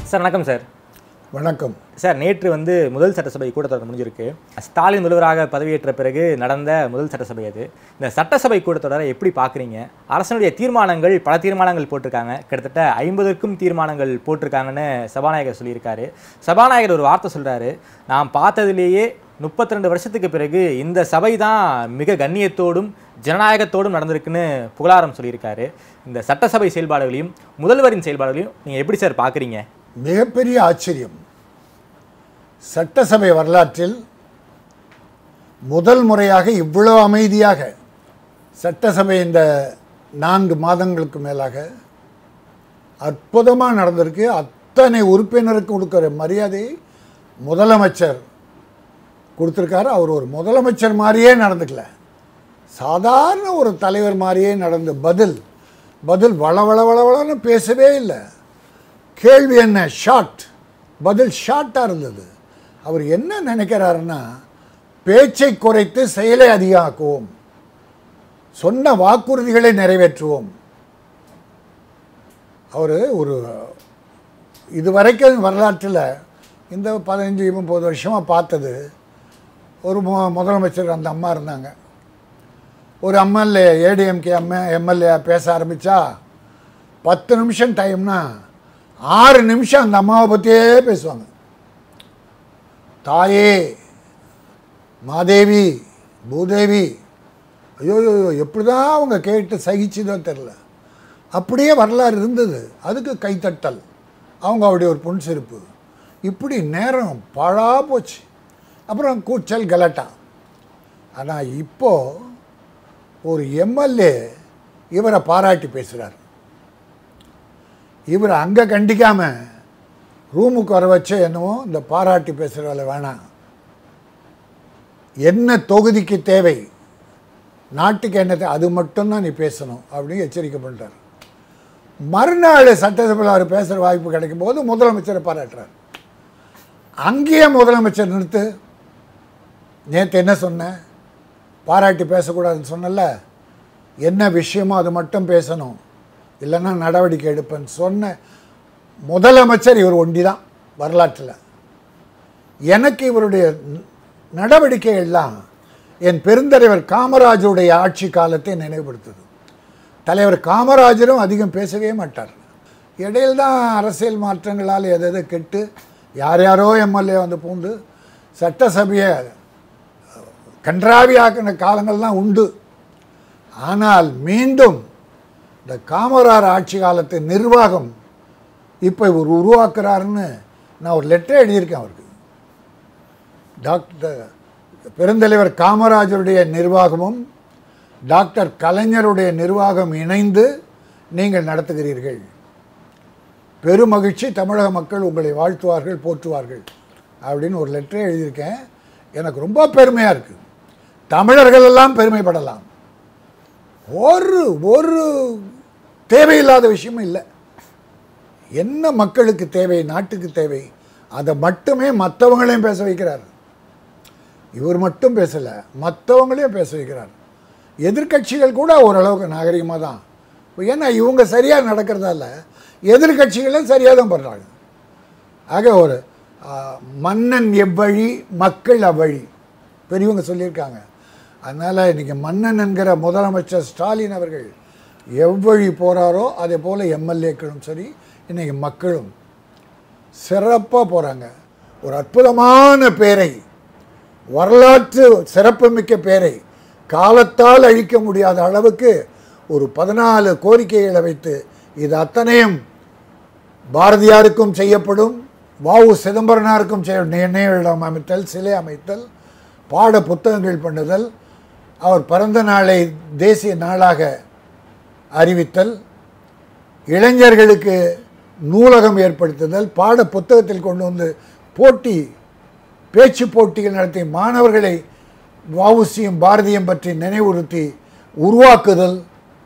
Sir வணக்கம் sir வணக்கம் sir நேற்று வந்து முதல் சட்டசபை கூட்டத்தொடர் முடிஞ்சிருக்கு ஸ்டாலின் முதல்வராக பதவியேற்ற பிறகு நடந்த முதல் சட்டசபை அது இந்த சட்டசபை கூட்டத்தொடரை எப்படி பார்க்குறீங்க அரசனுடைய தீர்மானங்கள் பல தீர்மானங்கள் போட்டிருக்காங்க கிட்டத்தட்ட ஐம்பதுக்கும் தீர்மானங்கள் போட்டிருக்காங்கன்னு சபாநாயகர் சொல்லியிருக்காரு சபாநாயகர் ஒரு வார்த்தை சொல்றாரு நான் பார்த்ததிலேயே முப்பத்தி ரெண்டு வருஷத்துக்கு பிறகு இந்த சபை தான் மிக கண்ணியத்தோடும் ஜனநாயகத்தோடும் நடந்திருக்குன்னு புகழாரம் சொல்லியிருக்காரு இந்த சட்டசபை செயல்பாடுகளையும் முதல்வரின் செயல்பாடுகளையும் நீங்கள் எப்படி சார் பார்க்குறீங்க மிகப்பெரிய ஆச்சரியம் சட்டசபை வரலாற்றில் முதல் முறையாக இவ்வளவு அமைதியாக சட்டசபை இந்த நான்கு மாதங்களுக்கு மேலாக அற்புதமாக நடந்திருக்கு அத்தனை உறுப்பினருக்கு கொடுக்குற மரியாதையை முதலமைச்சர் கொடுத்துருக்காரு அவர் ஒரு முதலமைச்சர் மாதிரியே நடந்துக்கல சாதாரண ஒரு தலைவர் மாதிரியே நடந்த பதில் பதில் வள வள வள வளன்னு பேசவே இல்லை கேள்வி என்ன ஷார்ட் பதில் ஷார்ட்டாக இருந்தது அவர் என்ன நினைக்கிறாருன்னா பேச்சை குறைத்து செயலை அதிகமாக்குவோம் சொன்ன வாக்குறுதிகளை நிறைவேற்றுவோம் அவர் ஒரு இதுவரைக்கும் வரலாற்றில் இந்த பதினஞ்சு முப்பது வருஷமாக பார்த்தது ஒரு மு முதலமைச்சர் அந்த அம்மா இருந்தாங்க ஒரு எம்எல்ஏ ஏடிஎம்கே எம்ஏ எம்எல்ஏ பேச ஆரம்பித்தா பத்து நிமிஷம் டைம்னா ஆறு நிமிஷம் அந்த அம்மாவை பற்றியே பேசுவாங்க தாயே மாதேவி பூதேவி ஐயோ ஐயோ, ஐயோ எப்படி தான் அவங்க கேட்டு சகிச்சுதோ தெரில அப்படியே வரலாறு இருந்தது அதுக்கு கைத்தட்டல் அவங்க அவருடைய ஒரு புன்சிரிப்பு இப்படி நேரம் பாழா போச்சு அப்புறம் கூச்சல் கலாட்டா ஆனால் இப்போது ஒரு எம்எல்ஏ இவரை பாராட்டி பேசுகிறார் இவர் அங்கே கண்டிக்காமல் ரூமுக்கு வர வச்சு என்னவோ இந்த பாராட்டி பேசுகிற வேலை வேணாம் என்ன தொகுதிக்கு தேவை நாட்டுக்கு என்ன தே- அது மட்டும்தான் நீ பேசணும் அப்படின்னு எச்சரிக்கை பண்ணுறார் மறுநாள் சட்டசபையில் அவர் பேசுகிற வாய்ப்பு கிடைக்கும் போது முதலமைச்சரை பாராட்டுறார் அங்கேயே முதலமைச்சர் நிறுத்து நேற்று என்ன சொன்னேன் பாராட்டி பேசக்கூடாதுன்னு சொன்னல என்ன விஷயமோ அது மட்டும் பேசணும் இல்லைன்னா நடவடிக்கை எடுப்பேன்னு சொன்ன முதலமைச்சர் இவர் ஒண்டி தான் வரலாற்றில் எனக்கு இவருடைய ந- நடவடிக்கைகள்லாம் என் பெருந்தலைவர் காமராஜருடைய ஆட்சி காலத்தை நினைவுபடுத்துது தலைவர் காமராஜரும் அதிகம் பேசவே மாட்டார் இடையில் தான் அரசியல் மாற்றங்களால் எது எது கெட்டு யார் யாரோ எம்எல்ஏ வந்து பூந்து சட்டசபையை கன்றாவி ஆக்கின காலங்கள்லாம் உண்டு ஆனால் மீண்டும் இந்த காமராஜர் ஆட்சி காலத்து நிர்வாகம் இப்போ இவர் உருவாக்குறாருன்னு நான் ஒரு லெட்டர் எழுதியிருக்கேன் அவருக்கு டாக்டர் பெருந்தலைவர் காமராஜருடைய நிர்வாகமும் டாக்டர் கலைஞருடைய நிர்வாகம் இணைந்து நீங்கள் நடத்துகிறீர்கள் பெருமகிழ்ச்சி தமிழக மக்கள் உங்களை வாழ்த்துவார்கள் போற்றுவார்கள் அப்படின்னு ஒரு லெட்டரே எழுதியிருக்கேன் எனக்கு ரொம்ப பெருமையாக இருக்குது தமிழர்கள் எல்லாம் பெருமைப்படலாம் ஒரு ஒரு தேவையில்லாத விஷயமும் இல்லை என்ன மக்களுக்கு தேவை நாட்டுக்கு தேவை அதை மட்டுமே மற்றவங்களையும் பேச வைக்கிறார் இவர் மட்டும் பேசலை மற்றவங்களையும் பேச வைக்கிறார் எதிர்க்கட்சிகள் கூட ஓரளவுக்கு நாகரிகமாக தான் ஏன்னா இவங்க சரியாக நடக்கிறதால எதிர்க்கட்சிகளும் சரியாக தான் பண்ணுறாங்க ஆக ஒரு ஆ, மன்னன் எவ்வழி மக்கள் அவ்வழி பெரியவங்க சொல்லியிருக்காங்க அதனால் இன்றைக்கி மன்னன் என்கிற முதலமைச்சர் ஸ்டாலின் அவர்கள் எவ்வழி போகிறாரோ அதே போல் எம்எல்ஏக்களும் சரி இன்றைக்கி மக்களும் சிறப்பாக போகிறாங்க ஒரு அற்புதமான பேரை வரலாற்று சிறப்புமிக்க பேரை காலத்தால் அழிக்க முடியாத அளவுக்கு ஒரு பதினாலு கோரிக்கைகளை வைத்து இது அத்தனையும் பாரதியாருக்கும் செய்யப்படும் வாவு சிதம்பரனாருக்கும் செய்ய நினைவிடம் அமைத்தல் சிலை அமைத்தல் பாட புத்தகங்கள் பண்ணுதல் அவர் பிறந்த நாளை தேசிய நாளாக அறிவித்தல் இளைஞர்களுக்கு நூலகம் ஏற்படுத்துதல் பாட புத்தகத்தில் கொண்டு வந்து போட்டி பேச்சு போட்டிகள் நடத்தி மாணவர்களை வவுசியும் பாரதியம் பற்றி நினைவுறுத்தி உருவாக்குதல்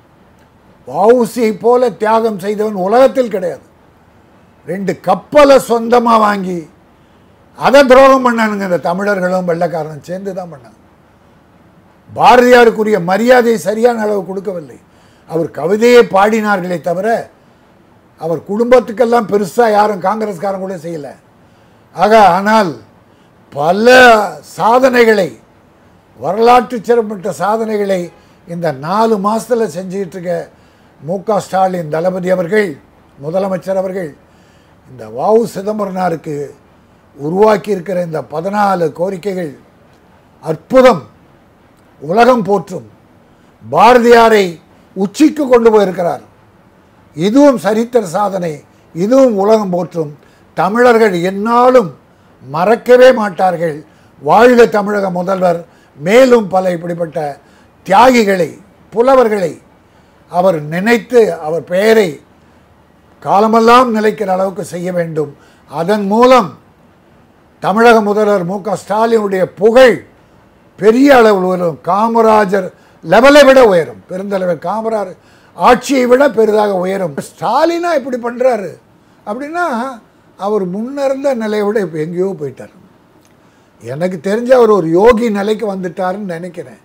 வவுசியை போல தியாகம் செய்தவன் உலகத்தில் கிடையாது ரெண்டு கப்பலை சொந்தமாக வாங்கி அதை துரோகம் பண்ணானுங்க இந்த தமிழர்களும் வெள்ளைக்காரனும் சேர்ந்து தான் பண்ணாங்க பாரதியாருக்குரிய மரியாதை சரியான அளவு கொடுக்கவில்லை அவர் கவிதையை பாடினார்களே தவிர அவர் குடும்பத்துக்கெல்லாம் பெருசாக யாரும் காங்கிரஸ்காரன் கூட செய்யலை ஆக ஆனால் பல சாதனைகளை வரலாற்று சிறப்பிட்ட சாதனைகளை இந்த நாலு மாதத்தில் செஞ்சுக்கிட்டு இருக்க மு க ஸ்டாலின் தளபதி அவர்கள் முதலமைச்சர் அவர்கள் இந்த வாவு சிதம்பரனாருக்கு உருவாக்கி இருக்கிற இந்த பதினாலு கோரிக்கைகள் அற்புதம் உலகம் போற்றும் பாரதியாரை உச்சிக்கு கொண்டு போயிருக்கிறார் இதுவும் சரித்திர சாதனை இதுவும் உலகம் போற்றும் தமிழர்கள் எந்நாளும் மறக்கவே மாட்டார்கள் வாழ்க தமிழக முதல்வர் மேலும் பல இப்படிப்பட்ட தியாகிகளை புலவர்களை அவர் நினைத்து அவர் பெயரை காலமெல்லாம் நிலைக்கிற அளவுக்கு செய்ய வேண்டும் அதன் மூலம் தமிழக முதல்வர் மு க ஸ்டாலினுடைய புகழ் பெரிய அளவில் உயரும் காமராஜர் லெவலை விட உயரும் பெருந்தலைவர் காமராஜர் ஆட்சியை விட பெரிதாக உயரும் ஸ்டாலினா இப்படி பண்ணுறாரு அப்படின்னா அவர் முன்னிருந்த நிலையை விட இப்போ எங்கேயோ போயிட்டார் எனக்கு தெரிஞ்ச அவர் ஒரு யோகி நிலைக்கு வந்துட்டாருன்னு நினைக்கிறேன்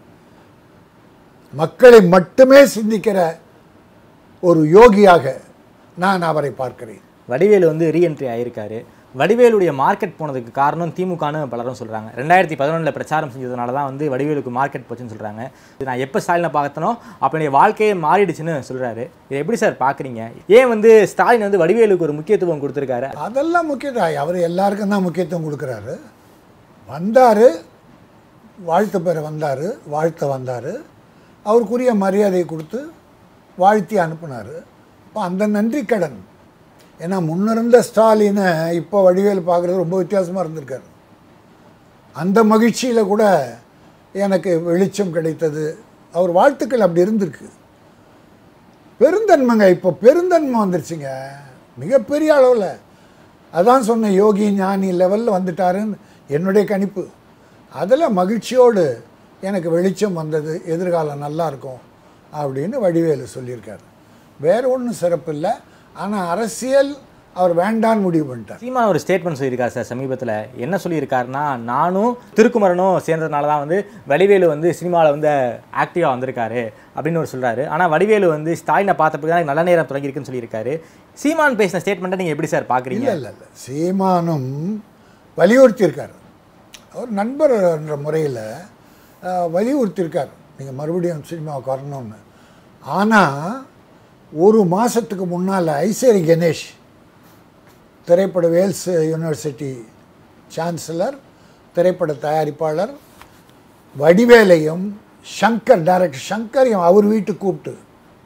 மக்களை மட்டுமே சிந்திக்கிற ஒரு யோகியாக நான் அவரை பார்க்கிறேன் வடிவேலு வந்து ரீஎன்ட்ரி ஆயிருக்காரு வடிவேலுடைய மார்க்கெட் போனதுக்கு காரணம் திமுகன்னு பலரும் சொல்றாங்க ரெண்டாயிரத்தி பதினொன்றில் பிரச்சாரம் செஞ்சதுனால தான் வந்து வடிவேலுக்கு மார்க்கெட் போச்சுன்னு சொல்றாங்க இது நான் எப்போ ஸ்டாலினை பார்த்தனோ அப்போ என்னுடைய வாழ்க்கையே மாறிடுச்சுன்னு சொல்றாரு இதை எப்படி சார் பார்க்குறீங்க ஏன் வந்து ஸ்டாலின் வந்து வடிவேலுக்கு ஒரு முக்கியத்துவம் கொடுத்துருக்காரு அதெல்லாம் முக்கியத்துவம் அவர் எல்லாருக்கும் தான் முக்கியத்துவம் கொடுக்குறாரு வந்தார் வாழ்த்து பெற வந்தார் வாழ்த்த வந்தார் அவருக்குரிய மரியாதையை கொடுத்து வாழ்த்தி அனுப்புனார் இப்போ அந்த நன்றி கடன் ஏன்னா முன்னிருந்த ஸ்டாலினை இப்போ வடிவேல் பார்க்குறது ரொம்ப வித்தியாசமாக இருந்திருக்காரு அந்த மகிழ்ச்சியில் கூட எனக்கு வெளிச்சம் கிடைத்தது அவர் வாழ்த்துக்கள் அப்படி இருந்திருக்கு பெருந்தன்மைங்க இப்போ பெருந்தன்மை வந்துருச்சுங்க மிகப்பெரிய அளவில் அதான் சொன்ன யோகி ஞானி லெவலில் வந்துட்டாருன்னு என்னுடைய கணிப்பு அதில் மகிழ்ச்சியோடு எனக்கு வெளிச்சம் வந்தது எதிர்காலம் நல்லா இருக்கும் அப்படின்னு வடிவேலு சொல்லியிருக்காரு வேற ஒன்றும் சிறப்பு இல்லை ஆனால் அரசியல் அவர் வேண்டான்னு முடிவு பண்ணிட்டார் சீமான் ஒரு ஸ்டேட்மெண்ட் சொல்லியிருக்காரு சார் சமீபத்தில் என்ன சொல்லியிருக்காருன்னா நானும் திருக்குமரனும் சேர்ந்ததுனால தான் வந்து வடிவேலு வந்து சினிமாவில் வந்து ஆக்டிவாக வந்திருக்காரு அப்படின்னு ஒரு சொல்கிறாரு ஆனால் வடிவேலு வந்து ஸ்டாலினை பார்த்தப்ப தான் நல்ல நேரம் தொடங்கியிருக்குன்னு சொல்லியிருக்காரு சீமான் பேசின ஸ்டேட்மெண்ட்டை நீங்கள் எப்படி சார் பார்க்குறீங்க இல்லை இல்லை இல்லை சீமானும் வலியுறுத்தியிருக்கார் அவர் நண்பர் என்ற முறையில் வலியுறுத்தியிருக்கார் நீங்கள் மறுபடியும் சினிமாவுக்கு வரணும்னு ஆனால் ஒரு மாதத்துக்கு முன்னால் ஐசேரி கணேஷ் திரைப்பட வேல்ஸ் யூனிவர்சிட்டி சான்சலர் திரைப்பட தயாரிப்பாளர் வடிவேலையும் சங்கர் டைரக்டர் சங்கரையும் அவர் வீட்டுக்கு கூப்பிட்டு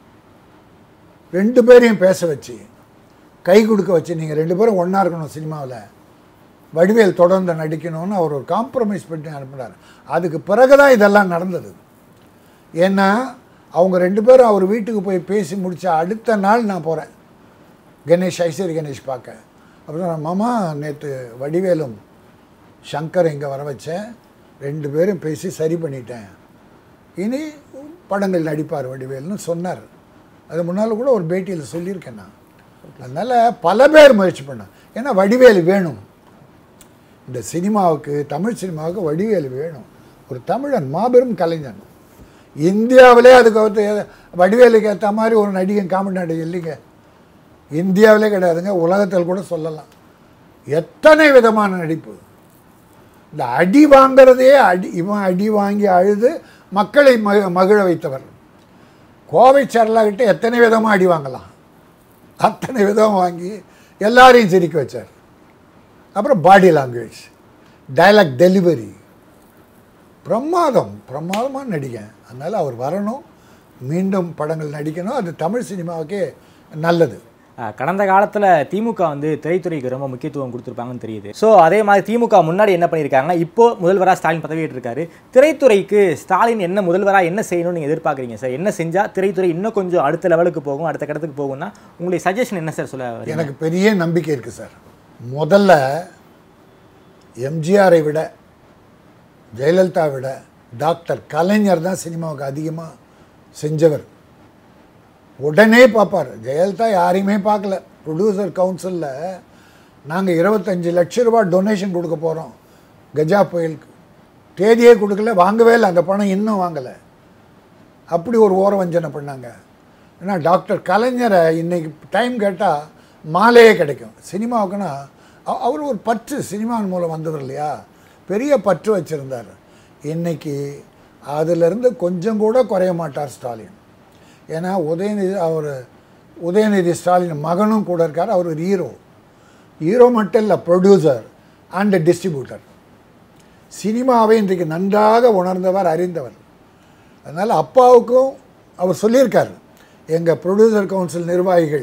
ரெண்டு பேரையும் பேச வச்சு கை கொடுக்க வச்சு நீங்கள் ரெண்டு பேரும் ஒன்றா இருக்கணும் சினிமாவில் வடிவேல் தொடர்ந்து நடிக்கணும்னு அவர் ஒரு காம்ப்ரமைஸ் பண்ணி அனுப்புனார் அதுக்கு பிறகு தான் இதெல்லாம் நடந்தது ஏன்னா அவங்க ரெண்டு பேரும் அவர் வீட்டுக்கு போய் பேசி முடித்த அடுத்த நாள் நான் போகிறேன் கணேஷ் ஐஸ்வரி கணேஷ் பார்க்க அப்புறம் மாமா நேற்று வடிவேலும் சங்கர் இங்கே வர வச்சேன் ரெண்டு பேரும் பேசி சரி பண்ணிட்டேன் இனி படங்கள் நடிப்பார் வடிவேல்னு சொன்னார் அது முன்னால் கூட ஒரு பேட்டியில் சொல்லியிருக்கேன் நான் அதனால் பல பேர் முயற்சி பண்ணாங்க ஏன்னா வடிவேலு வேணும் இந்த சினிமாவுக்கு தமிழ் சினிமாவுக்கு வடிவேலு வேணும் ஒரு தமிழன் மாபெரும் கலைஞன் இந்தியாவிலே அதுக்கு வந்து வடிவேலுக்கு ஏற்ற மாதிரி ஒரு நடிகன் காமெடி நடிகை இல்லைங்க இந்தியாவிலே கிடையாதுங்க உலகத்தில் கூட சொல்லலாம் எத்தனை விதமான நடிப்பு இந்த அடி வாங்குறதே அடி இவன் அடி வாங்கி அழுது மக்களை மக மகிழ வைத்தவர் கோவை சரலாகிட்ட எத்தனை விதமாக அடி வாங்கலாம் அத்தனை விதம் வாங்கி எல்லாரையும் சிரிக்க வச்சார் அப்புறம் பாடி லாங்குவேஜ் டைலாக் டெலிவரி பிரமாதம் பிரமாதமாக நடிகன் அதனால் அவர் வரணும் மீண்டும் படங்கள் நடிக்கணும் அது தமிழ் சினிமாவுக்கே நல்லது அஹ், கடந்த காலத்தில் திமுக வந்து திரைத்துறைக்கு ரொம்ப முக்கியத்துவம் கொடுத்துருப்பாங்கன்னு தெரியுது ஸோ அதே மாதிரி திமுக முன்னாடி என்ன பண்ணியிருக்காங்கன்னா இப்போ முதல்வராக ஸ்டாலின் பதவியேற்று இருக்காரு திரைத்துறைக்கு ஸ்டாலின் என்ன முதல்வராக என்ன செய்யணும்னு நீங்கள் எதிர்பார்க்குறீங்க சார் என்ன செஞ்சால் திரைத்துறை இன்னும் கொஞ்சம் அடுத்த லெவலுக்கு போகும் அடுத்த கடத்துக்கு போகும்னா உங்களுடைய சஜஷன் என்ன சார் சொல்ல வரீங்க? எனக்கு பெரிய நம்பிக்கை இருக்குது சார் முதல்ல எம்ஜிஆரை விட ஜெயலலிதா விட டாக்டர் கலைஞர் தான் சினிமாவுக்கு அதிகமாக செஞ்சவர் உடனே பார்ப்பார் ஜெயலலிதா யாரையுமே பார்க்கல ப்ரொடியூசர் கவுன்சிலில் நாங்கள் இருபத்தஞ்சி லட்ச ரூபா டொனேஷன் கொடுக்க போகிறோம் கஜா புயலுக்கு தேதியே கொடுக்கல வாங்கவே இல்லை அந்த பணம் இன்னும் வாங்கலை அப்படி ஒரு ஓரவஞ்சனை பண்ணாங்க ஏன்னா டாக்டர் கலைஞரை இன்னைக்கு டைம் கேட்டால் மாலையே கிடைக்கும் சினிமாவுக்குன்னா அ- அவர் ஒரு பற்று சினிமாவின் மூலம் வந்தவர் இல்லையா பெரிய பற்று வச்சுருந்தார் இன்னைக்கு அதிலிருந்து கொஞ்சம் கூட குறைய மாட்டார் ஸ்டாலின் ஏன்னா உதயநிதி அவர் உதயநிதி ஸ்டாலின் மகனும் கூட இருக்கார் அவர் ஒரு ஹீரோ ஹீரோ மட்டும் இல்லை ப்ரொடியூசர் அண்ட் டிஸ்ட்ரிபியூட்டர் சினிமாவை இன்றைக்கு நன்றாக உணர்ந்தவர் அறிந்தவர் அதனால் அப்பாவுக்கும் அவர் சொல்லியிருக்கார் எங்கள் ப்ரொடியூசர் கவுன்சில் நிர்வாகிகள்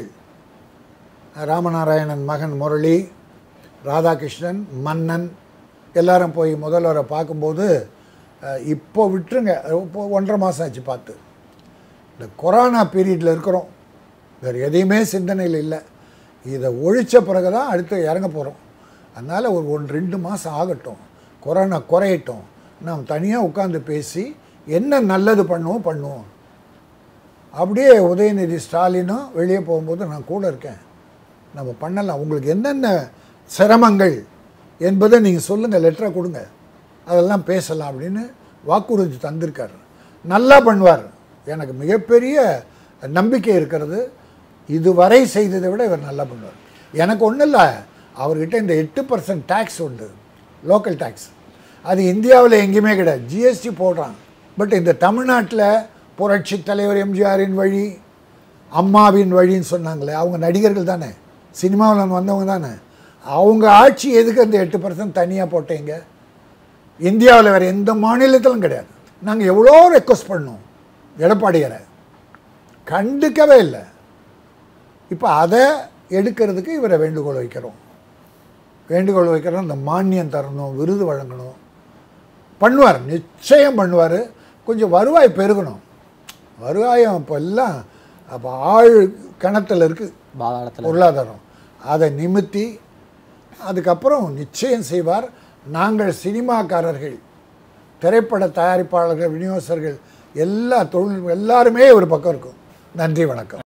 ராமநாராயணன் மகன் முரளி ராதாகிருஷ்ணன் மன்னன் எல்லாரும் போய் முதல்வரை பார்க்கும்போது அஹ், இப்போ விட்டுருங்க இப்போ ஒன்றரை மாதம் ஆச்சு பார்த்து இந்த கொரோனா பீரியடில் இருக்கிறோம் வேறு எதையுமே சிந்தனையில் இல்லை இதை ஒழிச்ச பிறகு தான் அடுத்து இறங்க போகிறோம் அதனால் ஒரு ஒன்று ரெண்டு மாதம் ஆகட்டும் கொரோனா குறையட்டும் நாம் தனியாக உட்காந்து பேசி என்ன நல்லது பண்ணுவோம் பண்ணுவோம் அப்படியே உதயநிதி ஸ்டாலினும் வெளியே போகும்போது நான் கூட இருக்கேன் நம்ம பண்ணலாம் உங்களுக்கு என்னென்ன சிரமங்கள் என்பதை நீங்கள் சொல்லுங்கள் லெட்டரை கொடுங்க அதெல்லாம் பேசலாம் அப்படின்னு வாக்குறுதி தந்திருக்கார் நல்லா பண்ணுவார் எனக்கு மிகப்பெரிய நம்பிக்கை இருக்கிறது இதுவரை செய்ததை விட இவர் நல்லா பண்ணுவார் எனக்கு ஒன்றும் இல்லை அவர்கிட்ட இந்த எட்டு பர்சன்ட் டேக்ஸ் உண்டு லோக்கல் டேக்ஸ் அது இந்தியாவில் எங்கேயுமே கிடையாது ஜிஎஸ்டி போடுறான் பட் இந்த தமிழ்நாட்டில் புரட்சி தலைவர் எம்ஜிஆரின் வழி அம்மாவின் வழின்னு சொன்னாங்களே அவங்க நடிகர்கள் தானே சினிமாவில் வந்தவங்க தானே அவங்க ஆட்சி எதுக்கு அந்த எட்டு பர்சன்ட் தனியாக போட்டீங்க இந்தியாவில் வேறு எந்த மாநிலத்திலும் கிடையாது நாங்கள் எவ்வளோ ரெக்வஸ்ட் பண்ணோம் எடப்பாடியரை கண்டுக்கவே இல்லை இப்போ அதை எடுக்கிறதுக்கு இவரை வேண்டுகோள் வைக்கிறோம் வேண்டுகோள் வைக்கிறோம் இந்த மானியம் தரணும் விருது வழங்கணும் பண்ணுவார் நிச்சயம் பண்ணுவார் கொஞ்சம் வருவாய் பெருகணும் வருவாயம் இப்போ எல்லாம் அப்போ ஆள் கணத்தில் இருக்குது பாதாளத்தில் பொருளாதாரம் அதை நிமித்தி அதுக்கப்புறம் நிச்சயம் செய்வார் நாங்கள் சினிமாக்காரர்கள் திரைப்பட தயாரிப்பாளர்கள் விநியோகஸ்தர்கள் எல்லா தொழில் எல்லாருமே ஒரு பக்கம் இருக்கும் நன்றி வணக்கம்